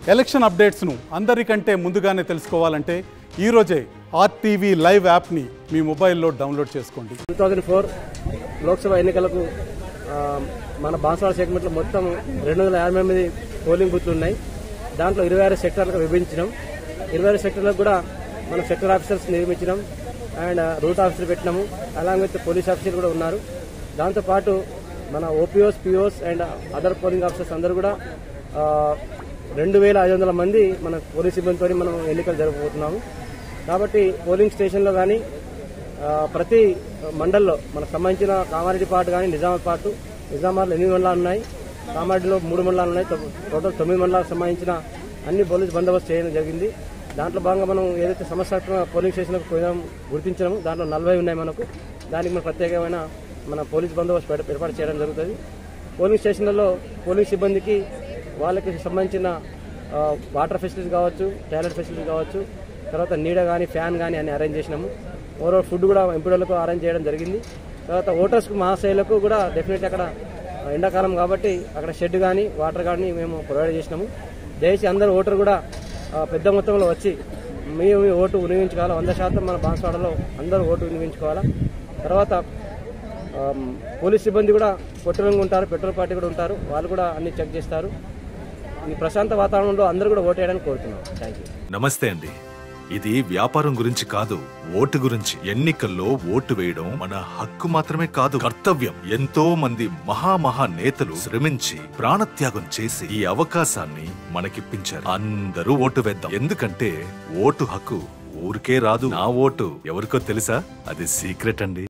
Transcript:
election అప్డేట్స్ను అందరికంటే ముందుగానే తెలుసుకోవాలంటే ఈరోజే ఆర్టీవీ లైవ్ యాప్ని మీ మొబైల్లో డౌన్లోడ్ చేసుకోండి టూ థౌజండ్ ఫోర్ లోక్సభ ఎన్నికలకు ఆ, మన బాన్స్వాడ సెగ్మెంట్లో మొత్తం రెండు వందల యాభై ఎనిమిది పోలింగ్ బూత్లు ఉన్నాయి దాంట్లో ఇరవై ఆరు సెక్టర్లకు విభజించడం ఇరవై ఆరు సెక్టర్లకు కూడా మనం సెక్టర్ ఆఫీసర్స్ నిర్మించడం అండ్ రూట్ ఆఫీసర్ పెట్టినాము అలాంగ్ విత్ పోలీస్ ఆఫీసర్ కూడా ఉన్నారు దాంతోపాటు మన OPOs POs and other polling officers అందరూ కూడా ఆ, రెండు వేల ఐదు వందల మంది మన పోలీస్ సిబ్బందితో మనం ఎన్నికలు జరపబోతున్నాము కాబట్టి పోలింగ్ స్టేషన్లో కానీ ఆ, ప్రతి మండల్లో మనకు సంబంధించిన కామారెడ్డి పాటు కానీ నిజామాబాద్ పాటు నిజామాబాద్లో ఎనిమిది మండలాలు ఉన్నాయి కామారెడ్డిలో మూడు మండలాలు ఉన్నాయి టో- టోటల్ తొమ్మిది మండలాలకు సంబంధించిన అన్ని పోలీస్ బందోబస్తు చేయడం జరిగింది దాంట్లో భాగంగా మనం ఏదైతే సమస్యాత్మక పోలింగ్ స్టేషన్లకు పోయినాం గుర్తించడం దాంట్లో నలభై ఉన్నాయి మనకు దానికి మన ప్రత్యేకమైన మన పోలీస్ బందోబస్తు ఏర్పా- ఏర్పాటు చేయడం జరుగుతుంది పోలింగ్ స్టేషన్లలో పోలింగ్ సిబ్బందికి వాళ్ళకి సంబంధించిన ఆ, వాటర్ ఫెసిలిటీస్ కావచ్చు టాయిలెట్ ఫెసిలిటీ కావచ్చు తర్వాత నీడ కానీ ఫ్యాన్ కానీ అన్ని అరేంజ్ చేసినాము ఓవరాల్ ఫుడ్ కూడా ఎంపీడోలకు అరేంజ్ చేయడం జరిగింది తర్వాత ఓటర్స్కు మహాశైలకు కూడా డెఫినెట్లీ అక్కడ ఆ, ఎండాకాలం కాబట్టి అక్కడ షెడ్ కానీ వాటర్ కానీ మేము ప్రొవైడ్ చేసినాము దయచేసి అందరూ ఓటర్ కూడా ఆ, పెద్ద మొత్తంలో వచ్చి మీ మీ ఓటు వినియోగించుకోవాలి వంద శాతం మన బాన్స్వాడలో అందరూ ఓటు వినియోగించుకోవాలా తర్వాత ఆమ్, పోలీస్ సిబ్బంది కూడా పెట్రోలింగ్ ఉంటారు పెట్రోల్ పార్టీ కూడా ఉంటారు వాళ్ళు కూడా అన్ని చెక్ చేస్తారు ఈ ప్రశాంత వాతావరణంలో అందరూ కూడా ఓటు వేయడానికి కోరుతున్నాం థ్యాంక్ యూ నమస్తే అండి ఇది వ్యాపారం గురించి కాదు ఓటు గురించి ఎన్నికల్లో ఓటు వేయడం మన హక్కు మాత్రమే కాదు కర్తవ్యం ఎంతో మంది మహామహా నేతలు శ్రమించి ప్రాణత్యాగం చేసి ఈ అవకాశాన్ని మనకిప్పించారు అందరూ ఓటు వేద్దాం ఎందుకంటే ఓటు హక్కు ఊరికే రాదు నా ఓటు ఎవరికో తెలుసా అది సీక్రెట్ అండి